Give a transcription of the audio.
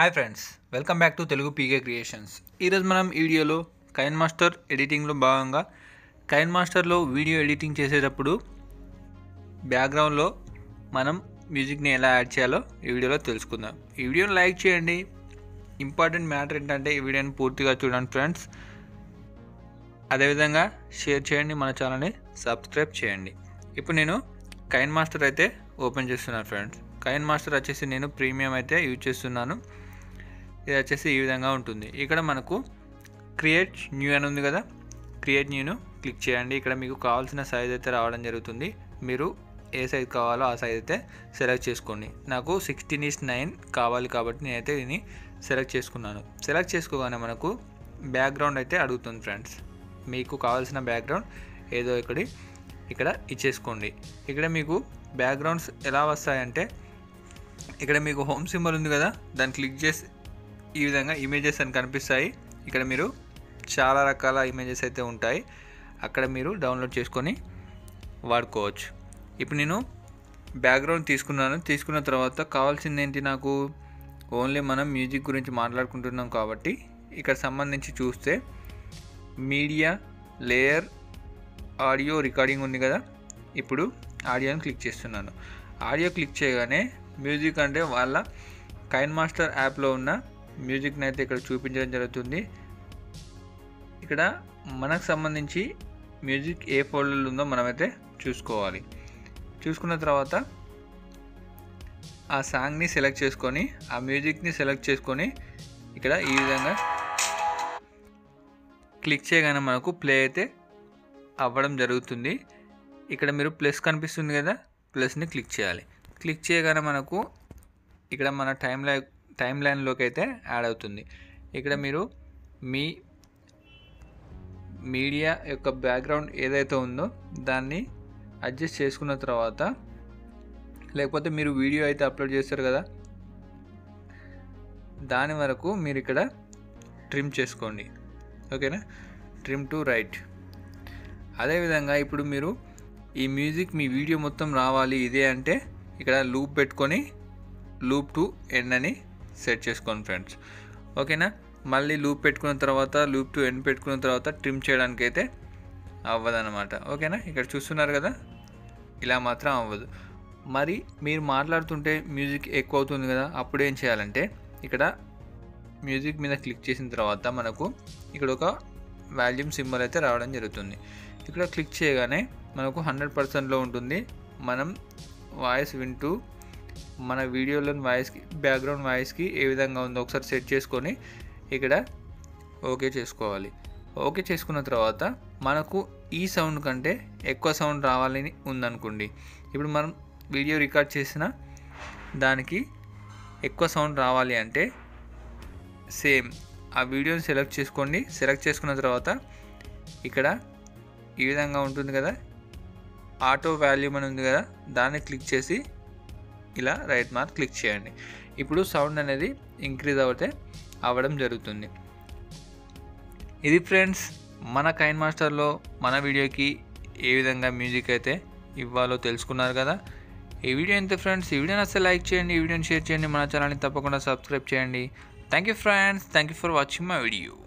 hi friends welcome back to Telugu PK creations ఈరోజు మనం ఈ వీడియోలో కైన్ మాస్టర్ ఎడిటింగ్లో భాగంగా కైన్ మాస్టర్లో వీడియో ఎడిటింగ్ చేసేటప్పుడు బ్యాక్గ్రౌండ్లో మనం మ్యూజిక్ని ఎలా యాడ్ చేయాలో ఈ వీడియోలో తెలుసుకుందాం ఈ వీడియోని లైక్ చేయండి ఇంపార్టెంట్ మ్యాటర్ ఏంటంటే ఈ వీడియోని పూర్తిగా చూడండి ఫ్రెండ్స్ అదేవిధంగా షేర్ చేయండి మన ఛానల్ని సబ్స్క్రైబ్ చేయండి ఇప్పుడు నేను కైన్ మాస్టర్ అయితే ఓపెన్ చేస్తున్నాను ఫ్రెండ్స్ కైన్ మాస్టర్ వచ్చేసి నేను ప్రీమియం అయితే యూజ్ చేస్తున్నాను ఇది వచ్చేసి ఈ విధంగా ఉంటుంది ఇక్కడ మనకు క్రియేట్ న్యూ అని ఉంది కదా క్రియేట్ న్యూను క్లిక్ చేయండి ఇక్కడ మీకు కావాల్సిన సైజ్ అయితే రావడం జరుగుతుంది మీరు ఏ సైజ్ కావాలో ఆ సైజ్ అయితే సెలెక్ట్ చేసుకోండి నాకు సిక్స్టీన్ ఈస్ నైన్ కావాలి కాబట్టి నేనైతే దీన్ని సెలెక్ట్ చేసుకున్నాను సెలెక్ట్ చేసుకోగానే మనకు బ్యాక్గ్రౌండ్ అయితే అడుగుతుంది ఫ్రెండ్స్ మీకు కావాల్సిన బ్యాక్గ్రౌండ్ ఏదో ఇక్కడి ఇక్కడ ఇచ్చేసుకోండి ఇక్కడ మీకు బ్యాక్గ్రౌండ్స్ ఎలా వస్తాయంటే ఇక్కడ మీకు హోమ్ సింబల్ ఉంది కదా దాన్ని క్లిక్ చేసి ఈ విధంగా ఇమేజెస్ అని కనిపిస్తాయి ఇక్కడ మీరు చాలా రకాల ఇమేజెస్ అయితే ఉంటాయి అక్కడ మీరు డౌన్లోడ్ చేసుకొని వాడుకోవచ్చు ఇప్పుడు నేను బ్యాక్గ్రౌండ్ తీసుకున్నాను తీసుకున్న తర్వాత కావాల్సింది ఏంటి నాకు ఓన్లీ మనం మ్యూజిక్ గురించి మాట్లాడుకుంటున్నాం కాబట్టి ఇక్కడ సంబంధించి చూస్తే మీడియా లేయర్ ఆడియో రికార్డింగ్ ఉంది కదా ఇప్పుడు ఆడియోని క్లిక్ చేస్తున్నాను ఆడియో క్లిక్ చేయగానే మ్యూజిక్ అంటే వాళ్ళ కైన్ మాస్టర్ యాప్లో ఉన్న మ్యూజిక్ని అయితే ఇక్కడ చూపించడం జరుగుతుంది ఇక్కడ మనకు సంబంధించి మ్యూజిక్ ఏ ఫోల్డర్లో ఉందో మనమైతే చూసుకోవాలి చూసుకున్న తర్వాత ఆ సాంగ్ని సెలెక్ట్ చేసుకొని ఆ మ్యూజిక్ని సెలెక్ట్ చేసుకొని ఇక్కడ ఈ విధంగా క్లిక్ చేయగానే మనకు ప్లే అయితే అవ్వడం జరుగుతుంది ఇక్కడ మీరు ప్లస్ కనిపిస్తుంది కదా ప్లస్ని క్లిక్ చేయాలి క్లిక్ చేయగానే మనకు ఇక్కడ మన టైం లైన్ టైం లైన్లోకి అయితే యాడ్ అవుతుంది ఇక్కడ మీరు మీ మీడియా యొక్క బ్యాక్గ్రౌండ్ ఏదైతే ఉందో దాన్ని అడ్జస్ట్ చేసుకున్న తర్వాత లేకపోతే మీరు వీడియో అయితే అప్లోడ్ చేస్తారు కదా దాని వరకు మీరు ఇక్కడ ట్రిమ్ చేసుకోండి ఓకేనా ట్రిమ్ టు రైట్ అదేవిధంగా ఇప్పుడు మీరు ఈ మ్యూజిక్ మీ వీడియో మొత్తం రావాలి ఇదే అంటే ఇక్కడ లూప్ పెట్టుకొని లూప్ టు ఎండ్ అని సెట్ చేసుకోండి ఫ్రెండ్స్ ఓకేనా మళ్ళీ లూప్ పెట్టుకున్న తర్వాత లూప్ టు ఎండ్ పెట్టుకున్న తర్వాత ట్రిమ్ చేయడానికి అయితే అవ్వదన్నమాట ఓకేనా ఇక్కడ చూస్తున్నారు కదా ఇలా మాత్రం అవ్వదు మరి మీరు మాట్లాడుతుంటే మ్యూజిక్ ఎక్కువ అవుతుంది కదా అప్పుడు ఏం చేయాలంటే ఇక్కడ మ్యూజిక్ మీద క్లిక్ చేసిన తర్వాత మనకు ఇక్కడ ఒక వాల్యూమ్ సింబల్ అయితే రావడం జరుగుతుంది ఇక్కడ క్లిక్ చేయగానే మనకు హండ్రెడ్ పర్సెంట్లో ఉంటుంది మనం వాయిస్ వింటూ మన వీడియోలోని వాయిస్కి బ్యాక్గ్రౌండ్ వాయిస్కి ఏ విధంగా ఉందో ఒకసారి సెట్ చేసుకొని ఇక్కడ ఓకే చేసుకోవాలి ఓకే చేసుకున్న తర్వాత మనకు ఈ సౌండ్ కంటే ఎక్కువ సౌండ్ రావాలని ఉందనుకోండి ఇప్పుడు మనం వీడియో రికార్డ్ చేసిన దానికి ఎక్కువ సౌండ్ రావాలి అంటే సేమ్ ఆ వీడియోని సెలెక్ట్ చేసుకోండి సెలెక్ట్ చేసుకున్న తర్వాత ఇక్కడ ఈ విధంగా ఉంటుంది కదా ఆటో వాల్యూమ్ అని ఉంది కదా దాన్ని క్లిక్ చేసి ఇలా రైట్ మార్క్ క్లిక్ చేయండి ఇప్పుడు సౌండ్ అనేది ఇంక్రీజ్ అవుతే అవ్వడం జరుగుతుంది ఇది ఫ్రెండ్స్ మన కైన్ మాస్టర్లో మన వీడియోకి ఏ విధంగా మ్యూజిక్ అయితే ఇవ్వాలో తెలుసుకున్నారు కదా ఈ వీడియో ఎంత ఫ్రెండ్స్ ఈ వీడియోని అసలు లైక్ చేయండి ఈ వీడియోని షేర్ చేయండి మన ఛానల్ని తప్పకుండా సబ్స్క్రైబ్ చేయండి thank you friends thank you for watching my video